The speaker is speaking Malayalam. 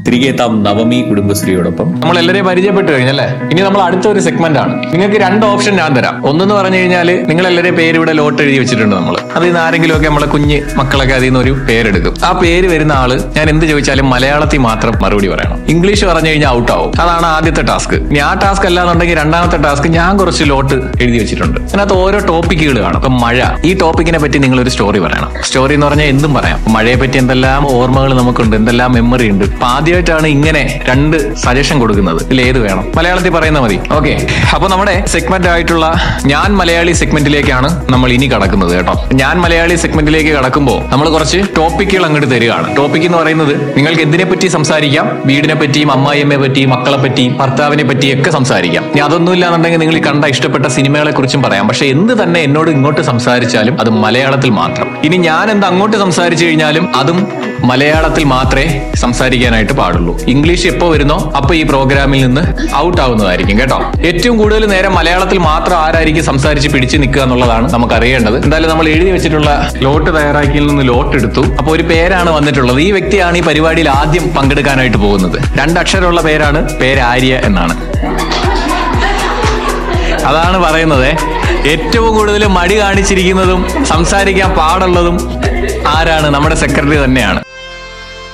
തിരികെ എത്താം നവമി കുടുംബശ്രീയോടൊപ്പം നമ്മൾ എല്ലാവരെയും പരിചയപ്പെട്ട് കഴിഞ്ഞല്ലേ ഇനി നമ്മൾ അടുത്ത ഒരു സെഗ്മെന്റ് ആണ് നിങ്ങൾക്ക് രണ്ട് ഓപ്ഷൻ ഞാൻ തരാം ഒന്നെന്ന് പറഞ്ഞു കഴിഞ്ഞാൽ നിങ്ങൾ എല്ലാവരെയും പേര് ഇവിടെ ലോട്ട് എഴുതി വെച്ചിട്ടുണ്ട് നമ്മൾ അതിൽ നിന്ന് ആരെങ്കിലും ഒക്കെ നമ്മളെ കുഞ്ഞ് മക്കളൊക്കെ അതിൽ നിന്ന് ഒരു പേരെടുക്കും ആ പേര് വരുന്ന ആള് ഞാൻ എന്ത് ചോദിച്ചാലും മലയാളത്തിൽ മാത്രം മറുപടി പറയണം ഇംഗ്ലീഷ് പറഞ്ഞു കഴിഞ്ഞാൽ ഔട്ട് ആവും അതാണ് ആദ്യത്തെ ടാസ്ക് ഇനി ആ ടാസ്ക് അല്ലാന്നുണ്ടെങ്കിൽ രണ്ടാമത്തെ ടാസ്ക് ഞാൻ കുറച്ച് ലോട്ട് എഴുതി വെച്ചിട്ടുണ്ട് അതിനകത്ത് ഓരോ ടോപ്പിക്കുകൾ കാണും ഇപ്പൊ മഴ ഈ ടോപ്പിക്കിനെ പറ്റി നിങ്ങൾ ഒരു സ്റ്റോറി പറയണം സ്റ്റോറി എന്ന് പറഞ്ഞാൽ എന്തും പറയാം ഇപ്പൊ മഴയെ പറ്റി എന്തെല്ലാം ഓർമ്മകൾ നമുക്കുണ്ട് എന്തെല്ലാം മെമ്മറി ഉണ്ട് അപ്പൊ ആദ്യമായിട്ടാണ് ഇങ്ങനെ രണ്ട് സജഷൻ കൊടുക്കുന്നത് ഇതിൽ ഏത് വേണം മലയാളത്തിൽ പറയുന്ന മതി ഓക്കെ അപ്പൊ നമ്മുടെ സെഗ്മെന്റ് ആയിട്ടുള്ള ഞാൻ മലയാളി സെഗ്മെന്റിലേക്കാണ് നമ്മൾ ഇനി കടക്കുന്നത് കേട്ടോ ഞാൻ മലയാളി സെഗ്മെന്റിലേക്ക് കടക്കുമ്പോൾ നമ്മൾ കുറച്ച് ടോപ്പിക്കുകൾ അങ്ങോട്ട് തരികയാണ് ടോപ്പിക് എന്ന് പറയുന്നത് നിങ്ങൾക്ക് എന്തിനെ പറ്റി സംസാരിക്കാം വീടിനെ പറ്റിയും അമ്മായിയമ്മയെ പറ്റിയും മക്കളെ പറ്റിയും ഭർത്താവിനെ പറ്റിയും ഒക്കെ സംസാരിക്കാം ഇനി അതൊന്നും ഇല്ലാന്നുണ്ടെങ്കിൽ നിങ്ങൾ ഈ കണ്ട ഇഷ്ടപ്പെട്ട സിനിമകളെ കുറിച്ചും പറയാം പക്ഷെ എന്ത് തന്നെ എന്നോട് ഇങ്ങോട്ട് സംസാരിച്ചാലും അത് മലയാളത്തിൽ മാത്രം ഇനി ഞാൻ എന്ത് അങ്ങോട്ട് സംസാരിച്ചു കഴിഞ്ഞാലും അതും മലയാളത്തിൽ മാത്രമേ സംസാരിക്കാനായിട്ട് പാടുള്ളൂ ഇംഗ്ലീഷ് എപ്പോ വരുന്നോ അപ്പൊ ഈ പ്രോഗ്രാമിൽ നിന്ന് ഔട്ട് ആവുന്നതായിരിക്കും കേട്ടോ ഏറ്റവും കൂടുതൽ നേരം മലയാളത്തിൽ മാത്രം ആരായിരിക്കും സംസാരിച്ച് പിടിച്ചു നിൽക്കുക എന്നുള്ളതാണ് നമുക്ക് അറിയേണ്ടത് എന്തായാലും നമ്മൾ എഴുതി വെച്ചിട്ടുള്ള ലോട്ട് തയ്യാറാക്കിയിൽ നിന്ന് ലോട്ട് എടുത്തു അപ്പൊ ഒരു പേരാണ് വന്നിട്ടുള്ളത് ഈ വ്യക്തിയാണ് ഈ പരിപാടിയിൽ ആദ്യം പങ്കെടുക്കാനായിട്ട് പോകുന്നത് രണ്ടക്ഷരമുള്ള പേരാണ് പേര് ആര്യ എന്നാണ് അതാണ് പറയുന്നത് ഏറ്റവും കൂടുതൽ മടി കാണിച്ചിരിക്കുന്നതും സംസാരിക്കാൻ പാടുള്ളതും ആരാണ് നമ്മുടെ സെക്രട്ടറി തന്നെയാണ്